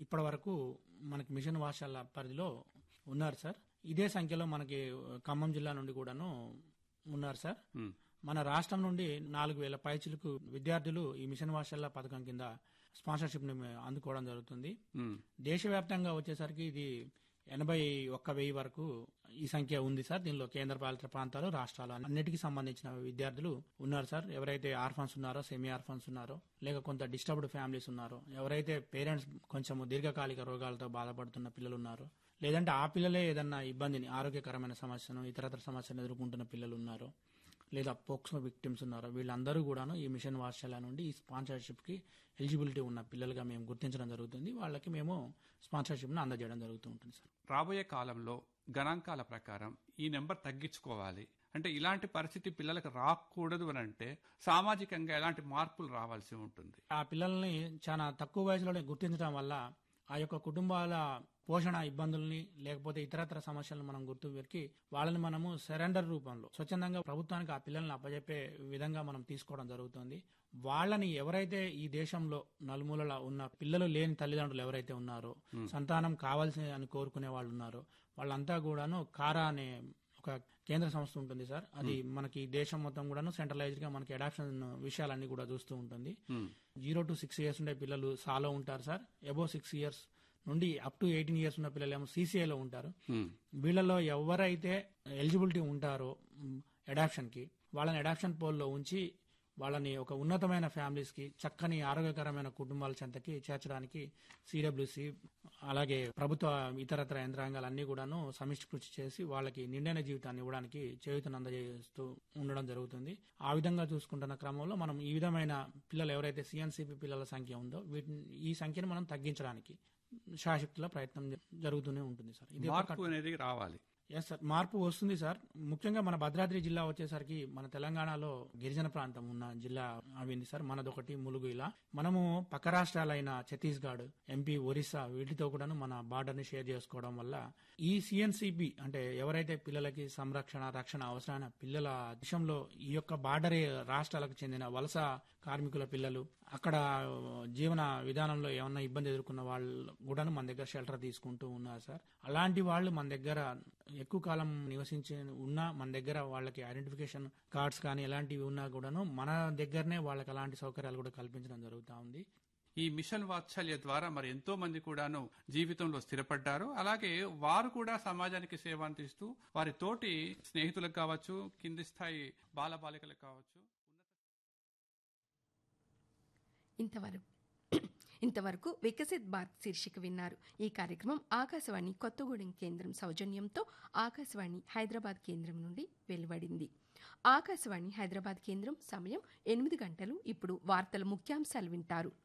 ఇప్పటి వరకు మనకి మిషన్ వాషాల పరిధిలో ఉన్నారు సార్ ఇదే సంఖ్యలో మనకి ఖమ్మం జిల్లా నుండి కూడాను ఉన్నారు సార్ మన రాష్ట్రం నుండి నాలుగు వేల పైచిలకు విద్యార్థులు ఈ మిషన్ వాషాల పథకం కింద స్పాన్సర్షిప్ ని అందుకోవడం జరుగుతుంది దేశవ్యాప్తంగా వచ్చేసరికి ఇది ఎనభై ఒక్క వెయ్యి వరకు ఈ సంఖ్య ఉంది సార్ దీనిలో కేంద్ర పాలిత ప్రాంతాలు రాష్ట్రాలు అన్నిటికీ సంబంధించిన విద్యార్థులు ఉన్నారు సార్ ఎవరైతే ఆర్ఫన్స్ ఉన్నారో సెమీ ఆర్ఫన్స్ ఉన్నారో లేక కొంత డిస్టర్బ్డ్ ఫ్యామిలీస్ ఉన్నారో ఎవరైతే పేరెంట్స్ కొంచెం దీర్ఘకాలిక రోగాలతో బాధపడుతున్న పిల్లలు ఉన్నారో లేదంటే ఆ పిల్లలే ఏదన్నా ఇబ్బందిని ఆరోగ్యకరమైన సమస్యను ఇతరత్ర సమస్యను ఎదుర్కొంటున్న పిల్లలు ఉన్నారు లేదా పోక్సో విక్టిమ్స్ ఉన్నారో వీళ్ళందరూ కూడాను ఈ మిషన్ వాత్సల్య నుండి ఈ స్పాన్సర్షిప్ కి ఎలిజిబిలిటీ ఉన్న పిల్లలుగా మేము గుర్తించడం జరుగుతుంది వాళ్ళకి మేము స్పాన్సర్షిప్ ను అందజేయడం జరుగుతూ ఉంటుంది సార్ రాబోయే కాలంలో గణాంకాల ప్రకారం ఈ నెంబర్ తగ్గించుకోవాలి అంటే ఇలాంటి పరిస్థితి పిల్లలకు రాకూడదు అని అంటే సామాజికంగా ఎలాంటి మార్పులు రావాల్సి ఉంటుంది ఆ పిల్లల్ని చాలా తక్కువ వయసులోనే గుర్తించడం వల్ల ఆ యొక్క కుటుంబాల పోషణ ఇబ్బందుల్ని లేకపోతే ఇతరత్ర సమస్యలను మనం గుర్తు పెరికి వాళ్ళని మనము సరెండర్ రూపంలో స్వచ్ఛందంగా ప్రభుత్వానికి ఆ పిల్లల్ని అప్పజెప్పే విధంగా మనం తీసుకోవడం జరుగుతుంది వాళ్ళని ఎవరైతే ఈ దేశంలో నలుమూలల ఉన్న పిల్లలు లేని తల్లిదండ్రులు ఎవరైతే ఉన్నారో సంతానం కావాల్సి అని కోరుకునే వాళ్ళు ఉన్నారో వాళ్ళంతా కూడాను కారా అనే ఒక కేంద్ర సంస్థ ఉంటుంది సార్ అది మనకి దేశం మొత్తం కూడాను సెంట్రలైజ్డ్ గా మనకి అడాప్షన్ విషయాలన్నీ కూడా చూస్తూ ఉంటుంది జీరో టు సిక్స్ ఇయర్స్ ఉండే పిల్లలు సాలో ఉంటారు సార్ అబో సిక్స్ ఇయర్స్ నుండి అప్ టు ఎయిటీన్ ఇయర్స్ ఉన్న పిల్లలు ఏమో సీసీఐలో ఉంటారు వీళ్ళలో ఎవరైతే ఎలిజిబిలిటీ ఉంటారో అడాప్షన్ కి వాళ్ళని అడాప్షన్ పోల్లో ఉంచి వాళ్ళని ఒక ఉన్నతమైన ఫ్యామిలీస్ కి చక్కని ఆరోగ్యకరమైన కుటుంబాల చెంతకి చేర్చడానికి సిడబ్ల్యూసి అలాగే ప్రభుత్వ ఇతరత్ర యంత్రాంగాలన్నీ కూడాను సమిష్టి కృషి చేసి వాళ్ళకి నిండైన జీవితాన్ని ఇవ్వడానికి చేయుతను అందజేస్తూ ఉండడం జరుగుతుంది ఆ విధంగా చూసుకుంటున్న క్రమంలో మనం ఈ విధమైన పిల్లలు ఎవరైతే సిఎన్సిపి పిల్లల సంఖ్య ఉందో వీటిని ఈ సంఖ్యను మనం తగ్గించడానికి శాశక్తుల ప్రయత్నం జరుగుతూనే ఉంటుంది సార్ ఇది ఒక మార్పు అనేది రావాలి ఎస్ సార్ మార్పు వస్తుంది సార్ ముఖ్యంగా మన భద్రాద్రి జిల్లా వచ్చేసరికి మన తెలంగాణలో గిరిజన ప్రాంతం ఉన్న జిల్లా అవింది సార్ మనదొకటి ములుగు ఇలా మనము పక్క రాష్ట్రాలైన ఛత్తీస్గఢ్ ఎంపీ ఒరిస్సా వీటితో కూడాను మన బార్డర్ ని షేర్ చేసుకోవడం వల్ల ఈ సిఎన్సిబి అంటే ఎవరైతే పిల్లలకి సంరక్షణ రక్షణ అవసరమైన పిల్లల విషయంలో ఈ యొక్క బార్డర్ రాష్ట్రాలకు చెందిన వలస కార్మికుల పిల్లలు అక్కడ జీవన విధానంలో ఏమన్నా ఇబ్బంది ఎదుర్కొన్న వాళ్ళు కూడాను మన దగ్గర షెల్టర్ తీసుకుంటూ ఉన్నారు సార్ అలాంటి వాళ్ళు మన దగ్గర ఎక్కువ కాలం నివసించి ఉన్నా మన దగ్గర వాళ్ళకి ఐడెంటిఫికేషన్ కార్డ్స్ కానీ ఎలాంటివి ఉన్నా కూడాను మన దగ్గరనే వాళ్ళకి అలాంటి సౌకర్యాలు కూడా కల్పించడం జరుగుతూ ఉంది ఈ మిషన్ వాత్సల్య ద్వారా మరి ఎంతో మంది కూడాను జీవితంలో స్థిరపడ్డారు అలాగే వారు కూడా సమాజానికి సేవ అందిస్తూ వారి తోటి స్నేహితులకు కావచ్చు కింది స్థాయి బాలబాలికలకు కావచ్చు ఇంతవరకు ఇంతవరకు వికసిత్ భారత్ శీర్షిక విన్నారు ఈ కార్యక్రమం ఆకాశవాణి కొత్తగూడెం కేంద్రం సౌజన్యంతో ఆకాశవాణి హైదరాబాద్ కేంద్రం నుండి వెలువడింది ఆకాశవాణి హైదరాబాద్ కేంద్రం సమయం ఎనిమిది గంటలు ఇప్పుడు వార్తల ముఖ్యాంశాలు వింటారు